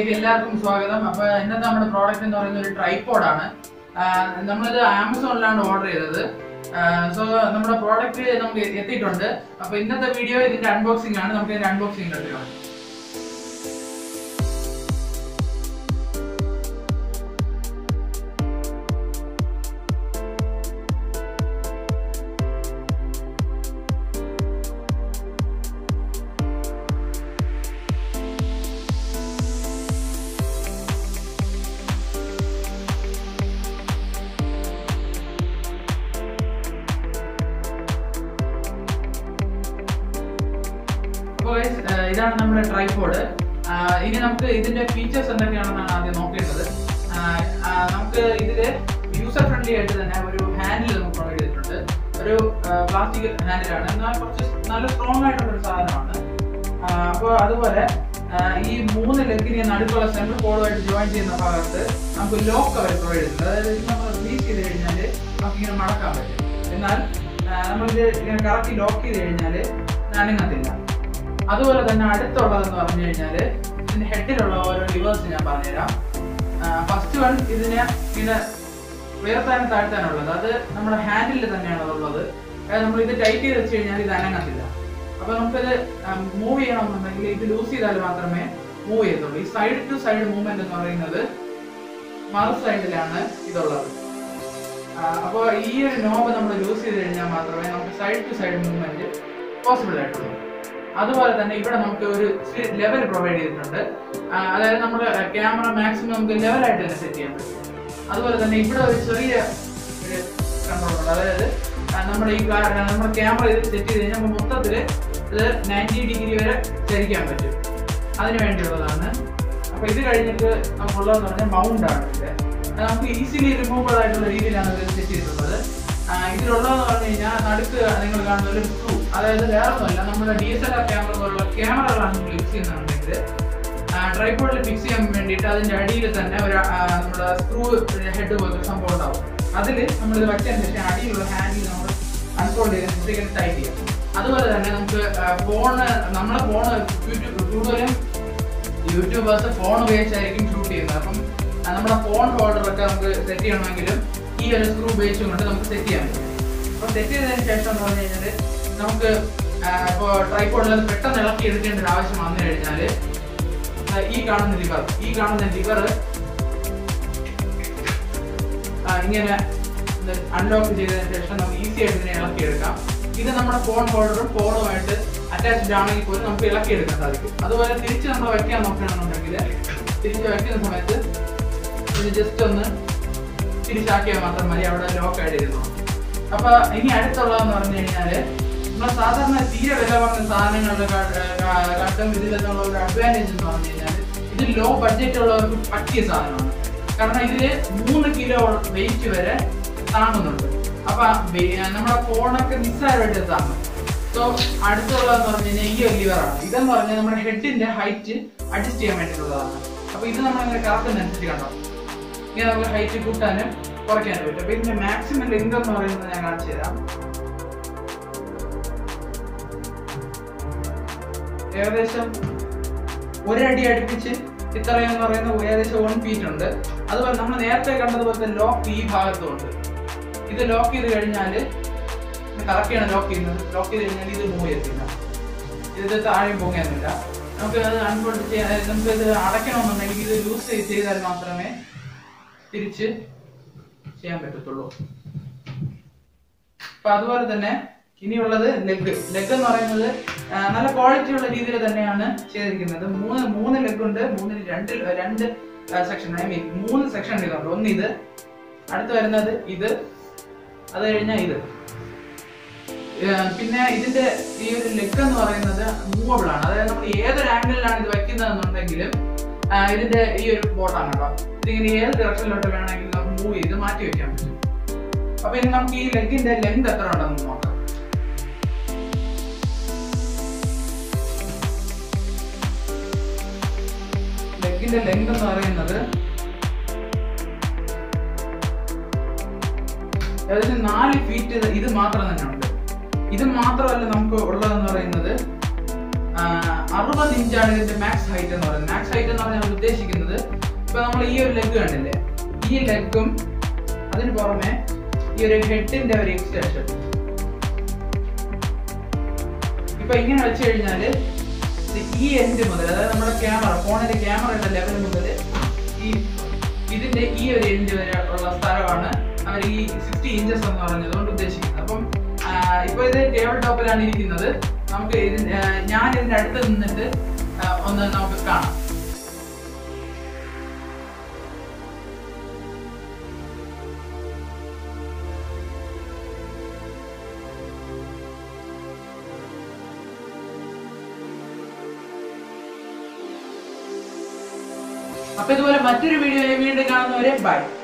വീഡിയോയിലേക്ക് എല്ലാവർക്കും സ്വാഗതം അപ്പൊ ഇന്നത്തെ നമ്മുടെ പ്രോഡക്റ്റ് എന്ന് പറയുന്നത് ഒരു ട്രൈപോഡ് ആണ് ആഹ് നമ്മളിത് ആമസോണിലാണ് ഓർഡർ ചെയ്തത് സോ നമ്മുടെ പ്രോഡക്റ്റ് നമുക്ക് എത്തിയിട്ടുണ്ട് അപ്പൊ ഇന്നത്തെ വീഡിയോ ഇതിന്റെ അൺബോക്സിംഗ് ആണ് നമുക്ക് ഇതിന്റെ അൺബോക്സിംഗ് കണ്ടുകാം അപ്പോൾ guys, ആഹ് ഇതാണ് നമ്മുടെ ട്രൈപോഡ് ഇനി നമുക്ക് ഇതിന്റെ ഫീച്ചേഴ്സ് എന്തൊക്കെയാണെന്നാണ് ആദ്യം നോക്കേണ്ടത് ആഹ് ആഹ് നമുക്ക് ഇതില് യൂസർ ഫ്രണ്ട്ലി ആയിട്ട് തന്നെ ഒരു ഹാൻഡിൽ നമുക്ക് പ്രൊവൈഡ് ചെയ്തിട്ടുണ്ട് ഒരു പ്ലാസ്റ്റിക് ഹാൻഡിലാണ് എന്നാൽ കുറച്ച് നല്ല സ്ട്രോങ് ആയിട്ടുള്ള ഒരു സാധനമാണ് അപ്പോൾ അതുപോലെ ആഹ് ഈ മൂന്ന് ലെഗിനെ നടുക്കുള്ള സെൻട്രൽ ബോർഡുമായിട്ട് ജോയിൻ ചെയ്യുന്ന ഭാഗത്ത് നമുക്ക് ലോക്ക് അവർ പ്രൊവൈഡ് ചെയ്തിട്ടുണ്ട് അതായത് ഇത് നമ്മൾ റിലീസ് ചെയ്ത് കഴിഞ്ഞാൽ നമുക്ക് ഇങ്ങനെ മടക്കാൻ പറ്റും എന്നാൽ ആഹ് നമ്മളിത് ഇങ്ങനെ കറക്റ്റ് ലോക്ക് ചെയ്ത് കഴിഞ്ഞാൽ അനങ്ങത്തില്ല അതുപോലെ തന്നെ അടുത്തുള്ളതെന്ന് പറഞ്ഞു കഴിഞ്ഞാൽ ഇതിന്റെ ഹെഡിലുള്ള ഓരോ ലിവേഴ്സ് ഞാൻ പറഞ്ഞുതരാം ഫസ്റ്റ് വൺ ഇതിനെ ഇങ്ങനെ ഉയർത്താനും താഴ്ത്താനുള്ളത് അത് നമ്മുടെ ഹാൻഡിൽ തന്നെയാണ് അതുള്ളത് അതായത് നമ്മൾ ഇത് ടൈറ്റ് ചെയ്ത് വെച്ച് കഴിഞ്ഞാൽ ഇത് അനങ്ങത്തില്ല അപ്പൊ നമുക്കിത് മൂവ് ചെയ്യണമെന്നുണ്ടെങ്കിൽ ഇത് ലൂസ് ചെയ്താൽ മാത്രമേ മൂവ് ചെയ്യത്തുള്ളൂ ഈ സൈഡ് ടു സൈഡ് മൂവ്മെന്റ് എന്ന് പറയുന്നത് മറു സൈഡിലാണ് ഇതുള്ളത് അപ്പോൾ ഈ ഒരു നോബ് നമ്മൾ ലൂസ് ചെയ്ത് കഴിഞ്ഞാൽ മാത്രമേ നമുക്ക് side to side movement possible ആയിട്ടുള്ളൂ അതുപോലെ തന്നെ ഇവിടെ നമുക്ക് ഒരു ലെവൽ പ്രൊവൈഡ് ചെയ്തിട്ടുണ്ട് ആ, അതായത് നമ്മുടെ ക്യാമറ മാക്സിമം നമുക്ക് ലെവലായിട്ട് തന്നെ സെറ്റ് ചെയ്യാൻ പറ്റും അതുപോലെ തന്നെ ഇവിടെ ഒരു ചെറിയ ഒരു കൺട്രോൾ ഉണ്ട് അതായത് ആ, നമ്മുടെ ഈ കാ- നമ്മുടെ ക്യാമറ ഇത് സെറ്റ് ചെയ്ത് കഴിഞ്ഞാൽ നമുക്ക് മൊത്തത്തിൽ ഇത് നയൻറ്റി ഡിഗ്രി വരെ ചരിക്കാൻ പറ്റും അതിന് വേണ്ടിയുള്ളതാണ് അപ്പൊ ഇത് കഴിഞ്ഞിട്ട് നമുക്കുള്ളതെന്ന് പറഞ്ഞാൽ മൗണ്ട് ആണ് ഇത് അത് നമുക്ക് ഈസിലി റിമൂവബിൾ ആയിട്ടുള്ള രീതിയിലാണ് ഇത് സെറ്റ് ചെയ്തിട്ടുള്ളത് ആ, ഇതിലുള്ളതെന്ന് പറഞ്ഞു കഴിഞ്ഞാൽ നടുക്ക് നിങ്ങൾ കാണുന്ന ഒരു സ്ക്രൂ അതായത് വേറെ ഒന്നുമല്ല നമ്മുടെ D S L R camera പോലുള്ള ക്യാമറകളാണ് നിങ്ങൾ യൂസ് ചെയ്യുന്നുണ്ടെങ്കിൽ ട്രൈപോഡിൽ ഫിക്സ് ചെയ്യാൻ വേണ്ടിയിട്ട് അതിന്റെ അടിയിൽ തന്നെ ഒരു ആ, നമ്മുടെ സ്ക്രൂ ഹെഡ് പോലത്തെ സംഭവം ഉണ്ടാവും അതിൽ നമ്മൾ ഇത് വെച്ചതിന് ശേഷം അടിയിലുള്ള ഹാൻഡിൽ നമ്മൾ അൺഫോൾഡ് ചെയ്തതിന് ശേഷം ടൈറ്റ് ചെയ്യാം അതുപോലെ തന്നെ നമുക്ക് ഫോണ് നമ്മളെ ഫോണ് യൂട്യൂബ് കൂടുതലും യൂട്യൂബേഴ്സ് ഫോൺ ഉപയോഗിച്ചായിരിക്കും ഷൂട്ട് ചെയ്യുന്നത് അപ്പം ആ, നമ്മുടെ ഫോൺ ഹോൾഡർ ഒക്കെ നമുക്ക് സെറ്റ് ചെയ്യണമെങ്കിലും ഈ ഒരു സ്ക്രൂ ഉപയോഗിച്ചുകൊണ്ട് നമുക്ക് സെറ്റ് ചെയ്യാൻ പറ്റും അപ്പോൾ സെറ്റ് ചെയ്തതിന് ശേഷം എന്ന് പറഞ്ഞു കഴിഞ്ഞാൽ നമുക്ക് ഇപ്പോൾ ട്രൈപ്പോഡിൽ അത് പെട്ടെന്ന് ഇളക്കി എടുക്കേണ്ട ഒരു ആവശ്യം വന്നു കഴിഞ്ഞാൽ ഈ കാണുന്ന ലിവർ ഈ കാണുന്ന ലിവർ ഇങ്ങനെ അൺലോക്ക് ചെയ്തതിന് ശേഷം നമുക്ക് ഈസി ആയിട്ട് ഇതിനെ ഇളക്കിയെടുക്കാം ഇത് നമ്മുടെ ഫോൺ ഹോൾഡറും ഫോണുമായിട്ട് അറ്റാച്ച്ഡ് ആണെങ്കിൽ പോലും നമുക്ക് ഇളക്കിയെടുക്കാൻ സാധിക്കും അതുപോലെ തിരിച്ച് നമ്മൾ വയ്ക്കാൻ നോക്കുകയാണെന്നുണ്ടെങ്കിൽ തിരിച്ച് വയ്ക്കുന്ന സമയത്ത് ഇത് ജസ്റ്റ് ഒന്ന് തിരിച്ചാക്കിയാൽ മാത്രം മതി അവിടെ ലോക്ക് ആയിട്ട് ഇരുന്നു അപ്പൊ ഇനി അടുത്തുള്ളതെന്ന് പറഞ്ഞു കഴിഞ്ഞാല് നമ്മൾ സാധാരണ തീരെ വില പറഞ്ഞ സാധനങ്ങളുടെ കാട്ടും ഇതിൽ നിന്നുള്ള ഒരു അഡ്വാൻറ്റേജ് എന്ന് പറഞ്ഞു കഴിഞ്ഞാൽ ഇത് ലോ ബഡ്ജറ്റ് ഉള്ളവർക്ക് പറ്റിയ സാധനമാണ് കാരണം ഇതില് മൂന്ന് കിലോ വെയിറ്റ് വരെ താങ്ങുന്നുണ്ട് അപ്പൊ വെ- നമ്മുടെ ഫോണൊക്കെ നിസ്സാരമായിട്ട് താങ്ങും സോ അടുത്തുള്ളതെന്ന് പറഞ്ഞു കഴിഞ്ഞാൽ ഈ ഒരു ലിവറാണ് ഇതെന്ന് പറഞ്ഞാൽ നമ്മുടെ ഹെഡിന്റെ ഹൈറ്റ് അഡ്ജസ്റ്റ് ചെയ്യാൻ വേണ്ടിയിട്ടുള്ളതാണ് അപ്പൊ ഇത് നമ്മളിങ്ങനെ കറക്കുന്നതനുസരിച്ച് കണ്ടോ ഇങ്ങനെ നമുക്ക് ഹൈറ്റ് കൂട്ടാനും കുറയ്ക്കാനും പറ്റും അപ്പൊ ഇതിന്റെ മാക്സിമം ലെങ്ത് എന്ന് പറയുന്നത് ഞാൻ കാണിച്ചു തരാം ഏകദേശം ഒരടി അടുപ്പിച്ച് ഇത്രയെന്ന് പറയുന്ന ഏകദേശം വൺ ഫീറ്റ് ഉണ്ട് അതുപോലെ നമ്മൾ നേരത്തെ കണ്ടതുപോലത്തെ ലോക്ക് ഈ ഭാഗത്തും ഉണ്ട് ഇത് ലോക്ക് ചെയ്ത് കഴിഞ്ഞാൽ കറക്റ്റാണ് ലോക്ക് ചെയ്യുന്നത് ലോക്ക് ചെയ്ത് കഴിഞ്ഞാൽ ഇത് മൂവ് ചെയ്യത്തില്ല ഇത് താഴെ പൊങ്ങുന്നില്ല നമുക്ക് അത് അൺഫോൾഡ് ചെയ്യാൻ നമുക്ക് ഇത് അടയ്ക്കണമെന്നുണ്ടെങ്കിൽ ഇത് ലൂസ് ചെയ്താൽ മാത്രമേ തിരിച്ച് ചെയ്യാൻ പറ്റത്തുള്ളൂ അപ്പൊ അതുപോലെ തന്നെ ഇനിയുള്ളത് ലെഗ് ലെഗ് എന്ന് പറയുന്നത് ആ, നല്ല ക്വാളിറ്റി ഉള്ള രീതിയിൽ തന്നെയാണ് ചെയ്തിരിക്കുന്നത് മൂന്ന് മൂന്ന് ലെഗ് ഉണ്ട് മൂന്നിൽ രണ്ട് രണ്ട് സെക്ഷൻ ഐ മീൻ മൂന്ന് സെക്ഷൻ ഇതുണ്ട് ഒന്ന് ഇത് അടുത്ത് വരുന്നത് ഇത് അത് കഴിഞ്ഞാൽ ഇത് ആ, പിന്നെ ഇതിന്റെ ഈ ഒരു ലെഗ് എന്ന് പറയുന്നത് മൂവബിൾ ആണ് അതായത് നമ്മൾ ഏതൊരു ആംഗിളിലാണ് ഇത് വെക്കുന്നതെന്നുണ്ടെങ്കിലും ആ, ഇതിന്റെ ഈ ഒരു ബോട്ടാണ് കേട്ടോ ഇതിങ്ങനെ ഏത് ഡയറക്ഷനിലോട്ട് വേണമെങ്കിലും നമുക്ക് മൂവ് ചെയ്ത് മാറ്റി വെക്കാൻ പറ്റും അപ്പൊ ഇനി നമുക്ക് ഈ ലെഗിന്റെ ലെങ്ത് എത്ര ഉണ്ടെന്ന് നോക്കാം ലെഗിന്റെ ലെങ്ത് എന്ന് പറയുന്നത് ഏകദേശം നാല് ഫീറ്റ് ഇത് മാത്രം തന്നെ ഉണ്ട് ഇത് മാത്രമല്ല നമുക്ക് ഉള്ളതെന്ന് പറയുന്നത് അറുപത് ഇഞ്ചാണ് ഇതിന്റെ മാക്സ് ഹൈറ്റ് എന്ന് പറയുന്നത് മാക്സ് ഹൈറ്റ് എന്ന് പറഞ്ഞാൽ ഉദ്ദേശിക്കുന്നത് ഇപ്പൊ നമ്മൾ ഈ ഒരു ലെഗ് കണ്ടില്ലേ ഈ ലെഗും അതിന് പുറമെ ഈ ഒരു ഹെഡിന്റെ ഒരു എക്സ്റ്റൻഷൻ ഇപ്പൊ ഇങ്ങനെ വെച്ച് കഴിഞ്ഞാല് ഇത് ഈ എൻഡ് മുതൽ അതായത് നമ്മുടെ ക്യാമറ ഫോണിന്റെ ക്യാമറയുടെ ലെവൽ മുതൽ ഈ ഇതിന്റെ ഈ ഒരു എൻഡ് വരെ ഉള്ള സ്ഥലമാണ് അവർ ഈ സിക്സ്റ്റി ഇഞ്ചസ് എന്ന് പറഞ്ഞത് കൊണ്ട് ഉദ്ദേശിക്കുന്നത് അപ്പം ആ, ഇപ്പൊ ഇത് ടേബിൾ ടോപ്പിലാണ് ഇരിക്കുന്നത് നമുക്ക് ഇതിന് ആ, ഞാൻ ഇതിന്റെ അടുത്ത് നിന്നിട്ട് ആ, ഒന്ന് നമുക്ക് കാണാം അപ്പൊ ഇതുപോലെ മറ്റൊരു വീഡിയോ വീണ്ടും കാണുന്നവരെ ബൈ